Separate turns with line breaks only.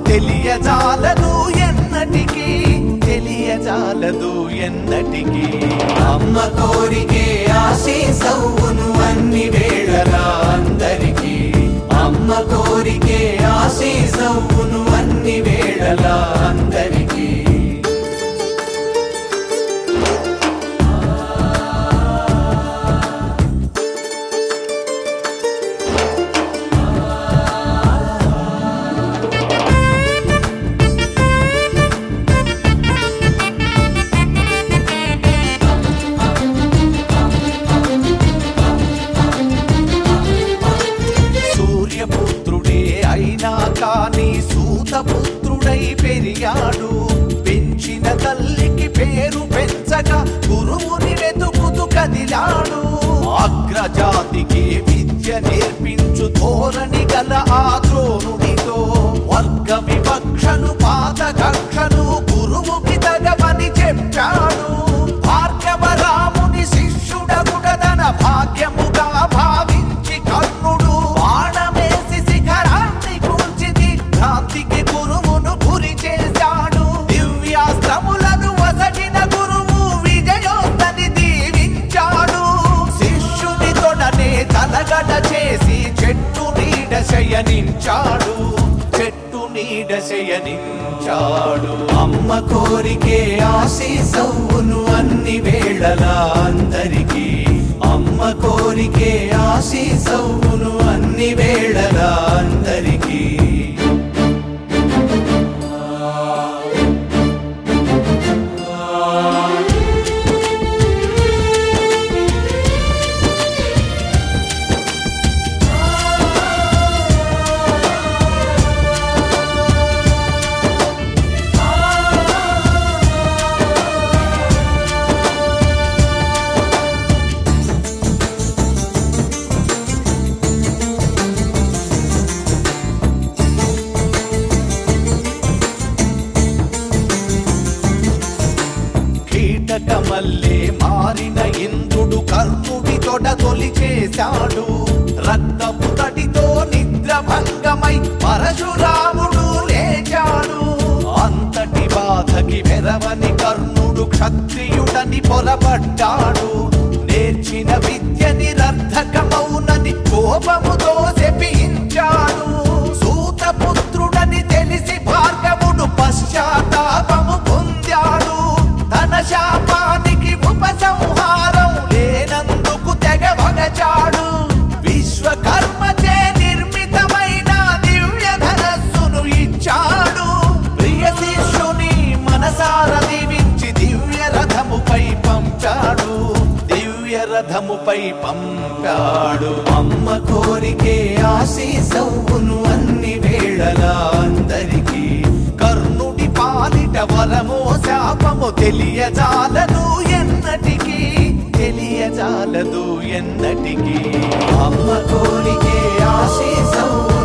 తెలియజాలదు ఎన్నటికి తెలియజాలదు ఎన్నటికి అమ్మ కోరికే ఆశీసవును అన్ని వేళలా అందరికీ అమ్మ కోరికే ఆశీసవును అన్ని వేళలా అందరికీ సూర్యపుత్రుడే అయినా కాని సూతపుత్రుడై పెరిగాడు పెంచిన తల్లికి పేరు పెంచగా గురువుని వెతుకుతూ కదిలాడు అగ్రజాతికి విద్య నేర్పించు ధోరణి గల ఆ ద్రోణుడితో వర్గ వివక్షను పాత కక్షను గురువుకి తగవని చెప్పాడు భార్గవరాముని శిష్యుడగుడ తన భాగ్యముగా భావించి కర్ణుడు బాణమేసి శిఖరాన్ని కూల్చి భ్రాంతికి గురువును గురి చేశాడు దివ్యాస్త్రములను వసగిన గురువు విజయోత్తని దీవించాడు శిష్యుని తొడనే తలగడ చేసి చెట్టు నీడ శయనించాడు చెట్టు నీడ శయనించాడు అమ్మ కోరికే ఆశీసవును అన్ని వేళలా అందరికీ అమ్మ కోరికే ఆశీసవును అన్ని వేళలా అందరికీ కీటకమల్లే మారిన ఇంద్రుడు కర్ణుడి తొడ తొలి చేశాడు రక్తపు తడితో నిద్రభంగమై పరశురాముడు లేచాడు అంతటి బాధకి వెరవని కర్ణుడు క్షత్రియుడని పొరపడ్డాడు నేర్చిన విద్య నిరర్ధకమౌనని కోపముతో శపించాడు సూతపుత్రుడని తెలిసి భార్గవుడు పశ్చాత్తాపము పొందాడు తన శాపానికి ఉపసంహారం లేనందుకు తెగ వగచాడు విశ్వకర్మచే నిర్మితమైన దివ్య ధనస్సును ఇచ్చాడు ప్రియ శిష్యుని మనసార దీవించి దివ్య రథముపై పంచాడు దివ్య రథముపై పంపాడు అమ్మ కోరికే ఆశీసవును అన్ని వేళలా అందరికీ కర్ణుడి పాలిట వరమో శాపము తెలియజాలదు ఎన్నటికీ తెలియజాలదు ఎన్నటికీ అమ్మ కోరికే ఆశీసవును